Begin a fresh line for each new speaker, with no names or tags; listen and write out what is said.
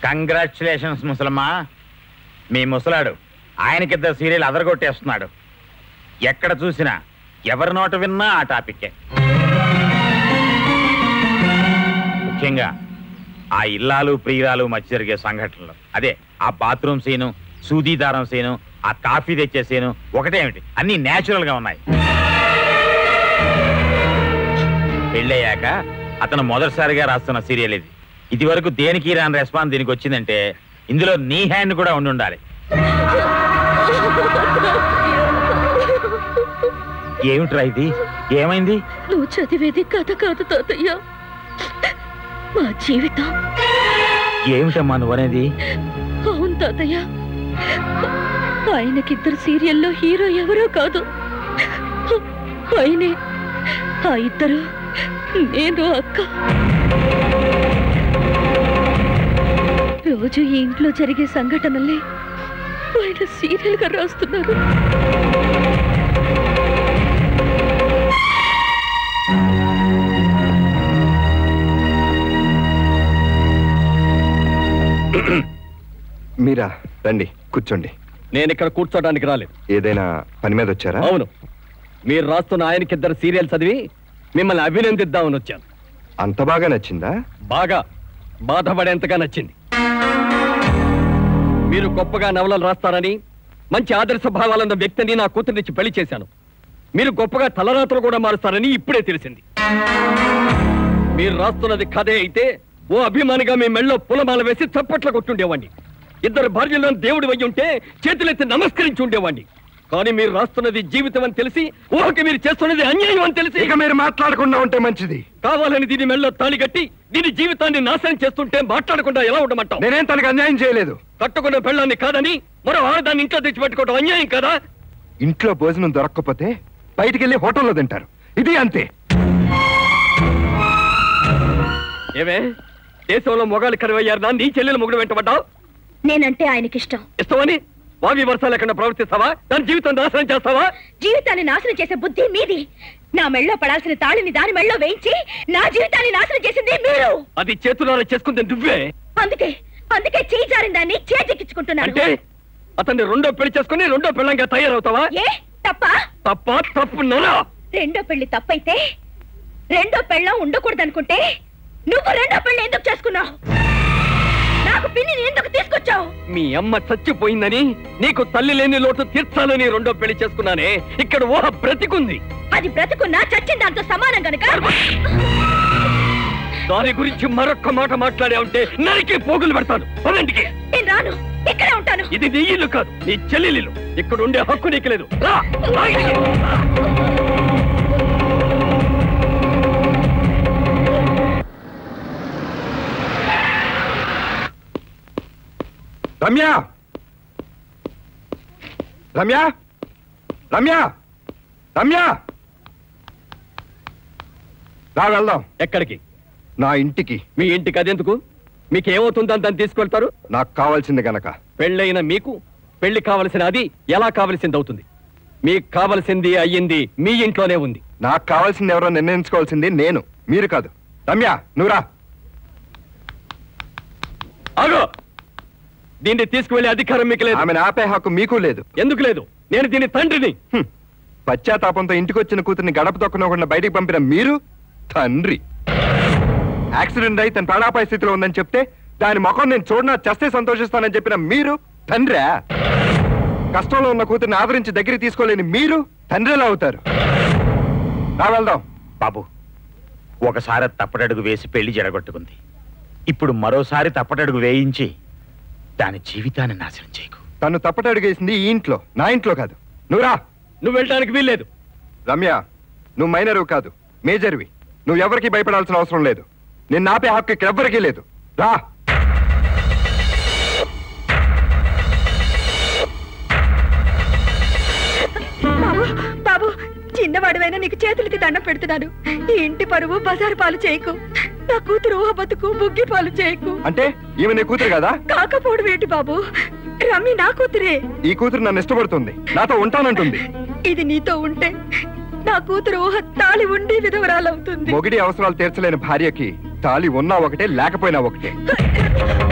Congratulations ముసలమ్మా మీ ముసలాడు ఆయనకిద్దరు serial అదరగొట్టేస్తున్నాడు ఎక్కడ చూసినా ఎవరి నోట విన్నా ఆ టాపిక్కే ముఖ్యంగా ఆ ఇల్లాలు ప్రియురాలు మధ్య జరిగే సంఘటనలు అదే ఆ బాత్రూమ్ సీను సూదీదారం సీను ఆ కాఫీ తెచ్చే సీను ఒకటేమిటి అన్ని నేచురల్ గా ఉన్నాయి పెళ్ళయ్యాక అతను మొదటిసారిగా రాస్తున్న సీరియల్ ఇది ఇది వరకు దేనికి రాని రెస్పాన్స్ దీనికి వచ్చిందంటే ఇందులో నీ హ్యాండ్ కూడా ఉండి ఉండాలి ఏమిట్రా ఇది ఏమైంది
నువ్వు చదివేది కథ కాదు తాతయ్య మా జీవితం
ఏమిటమ్మా నువ్వనేది
అవును తాతయ్య ఆయనకిద్దరు సీరియల్లో హీరో ఎవరో కాదు ఆయనే ఆ ఇద్దరు నేను అక్క రోజు ఈ ఇంట్లో జరిగే సంఘటనల్ని ఆయన సీరియల్ గా రాస్తున్నారు
మీరా రండి కూర్చోండి
నేను ఇక్కడ కూర్చోడానికి రాలేదు
ఏదైనా పని మీద వచ్చారా
అవును మీరు రాస్తున్న ఆయనకిద్దరు సీరియల్ చదివి మిమ్మల్ని అభినందిద్దామని వచ్చాను
అంత బాగా నచ్చిందా
బాగా బాధపడేంతగా నచ్చింది మీరు గొప్పగా నవలలు రాస్తారని మంచి ఆదర్శ భావాలున్న వ్యక్తిని నా కూతురినిచ్చి పెళ్లి చేశాను మీరు గొప్పగా తలరాత్రులు కూడా మారుస్తారని ఇప్పుడే తెలిసింది మీరు రాస్తున్నది కథే అయితే ఓ అభిమానిగా మీ మెళ్ళో పులమాల వేసి చప్పట్ల కొట్టుండేవాడిని ఇద్దరు భార్యలో దేవుడు అయి ఉంటే చేతులెత్తి నమస్కరించి ఉండేవాడిని కానీ మీరు రాస్తున్నది జీవితం అని తెలిసి ఊహకి మీరు చేస్తున్నది అన్యాయం అని తెలిసి
ఇక మీరు మాట్లాడకుండా ఉంటే మంచిది
కావాలని దీని మెళ్ళో తాళి కట్టి దీని జీవితాన్ని నాశనం చేస్తుంటే మాట్లాడకుండా ఎలా ఉండమంటావు
నేనేం తనకు అన్యాయం చేయలేదు
కట్టుకున్న పెళ్ళాన్ని కాదని మరో ఆడదాన్ని ఇంట్లో తెచ్చిపెట్టుకోవడం అన్యాయం కదా
ఇంట్లో భోజనం దొరక్కపోతే బయటికి వెళ్ళి హోటల్లో తింటారు ఇది అంతే
ఏమే దేశంలో మొగాలు కరువయ్యారు నీ చెల్లెలు మొగుడు వెంటబడ్డావు
నేనంటే ఆయనకిష్టం
ఇష్టమని వావి వర్షాలు లేకుండా ప్రవర్తిస్తావా దాని జీవితం నాశనం చేస్తావా
జీవితాన్ని నాశనం చేసే బుద్ధి మీది నా మెళ్ళో పడాల్సిన తాళిని దాని మెళ్ళో వేయించి నా జీవితాన్ని నాశనం చేసింది మీరు
అది చేతులారా చేసుకుంది నువ్వే
అందుకే అందుకే చేయి జారిన దాన్ని చేజెక్కించుకుంటున్నాను
అంటే అతన్ని రెండో పెళ్లి చేసుకుని రెండో పెళ్ళంగా తయారవుతావా
ఏ తప్ప
తప్ప తప్పు నరా
రెండో పెళ్లి తప్పైతే రెండో పెళ్ళం ఉండకూడదనుకుంటే నువ్వు రెండో పెళ్లి ఎందుకు చేసుకున్నావు నాకు పిన్నిని ఎందుకు తీసుకొచ్చావు
మీ అమ్మ చచ్చిపోయిందని నీకు తల్లి లేని లోటు తీర్చాలని రెండో పెళ్లి చేసుకున్నానే ఇక్కడ ఊహ బ్రతికుంది
అది బ్రతుకున్నా చచ్చిన దాంతో సమానం గనుక
దాని గురించి మరొక్క మాట మాట్లాడే ఉంటే నరికి పోగులు పెడతాను పదంటికి
నేను రాను ఇక్కడే ఉంటాను
ఇది నీ ఇల్లు కాదు నీ చెల్లెలిల్లు ఇక్కడ ఉండే హక్కు నీకు లేదు రా, రా ఇక్కడికి.
రమ్య రమ్య రమ్య రమ్య రా వెళ్దాం
ఎక్కడికి
నా ఇంటికి
మీ ఇంటికి అదెందుకు మీకు ఏమవుతుందని దాన్ని తీసుకెళ్తారు
నాకు కావాల్సింది గనక
పెళ్ళైన మీకు పెళ్లి కావలసిన అది ఎలా కావలసింది అవుతుంది మీకు కావలసింది అయ్యింది మీ ఇంట్లోనే ఉంది
నాకు కావాల్సింది ఎవరో నిర్ణయించుకోవాల్సింది నేను మీరు కాదు రమ్య నువ్వురా
అగో దీన్ని తీసుకువెళ్ళే అధికారం మీకు లేదు
ఆమెను ఆపే హక్కు మీకు లేదు
ఎందుకు లేదు నేను దీని తండ్రిని
హ్మ్. పశ్చాత్తాపంతో ఇంటికొచ్చిన కూతుర్ని గడప తొక్కనకుండా బయటికి పంపిన మీరు తండ్రి యాక్సిడెంట్ అయి తన ప్రాణాపాయ స్థితిలో ఉందని చెప్తే దాని ముఖం నేను చూడనా చస్తే సంతోషిస్తానని చెప్పిన మీరు తండ్రా కష్టంలో ఉన్న కూతుర్ని ఆదరించి దగ్గర తీసుకోలేని మీరు తండ్రిలా అవుతారు రా వెళ్దాం
బాబు ఒకసారి తప్పటడుగు వేసి పెళ్లి జడగొట్టుకుంది ఇప్పుడు మరోసారి తప్పటడుగు వేయించి దాని జీవితాన్ని నాశనం చేయకు
తను తప్పటడుగేసింది ఈ ఇంట్లో నా ఇంట్లో కాదు నువ్వు రా
నువ్వు వెళ్ళడానికి వీల్లేదు
రమ్య నువ్వు మైనరు కాదు మేజర్వి నువ్వు ఎవరికి భయపడాల్సిన అవసరం లేదు నిన్ను ఆపే హక్కు ఇక్కడ ఎవ్వరికీ లేదు రా
బాబు బాబు చిన్నవాడివైనా నీకు చేతులకి దండం పెడుతున్నాను ఈ ఇంటి పరువు బజారు పాలు చేయకు నా కూతురు ఊహ బతుకు బుగ్గి పాలు చేయకు
అంటే ఈమె నీ కూతురు కదా
కాకపోవడం ఏంటి బాబు రమ్మి నా కూతురే
ఈ కూతురు నన్ను ఇష్టపడుతుంది నాతో ఉంటానంటుంది
ఇది నీతో ఉంటే నా కూతురు ఊహ తాళి ఉండి విధవరాలవుతుంది
మొగిడి అవసరాలు తీర్చలేని భార్యకి తాళి ఉన్నా ఒకటే లేకపోయినా ఒకటే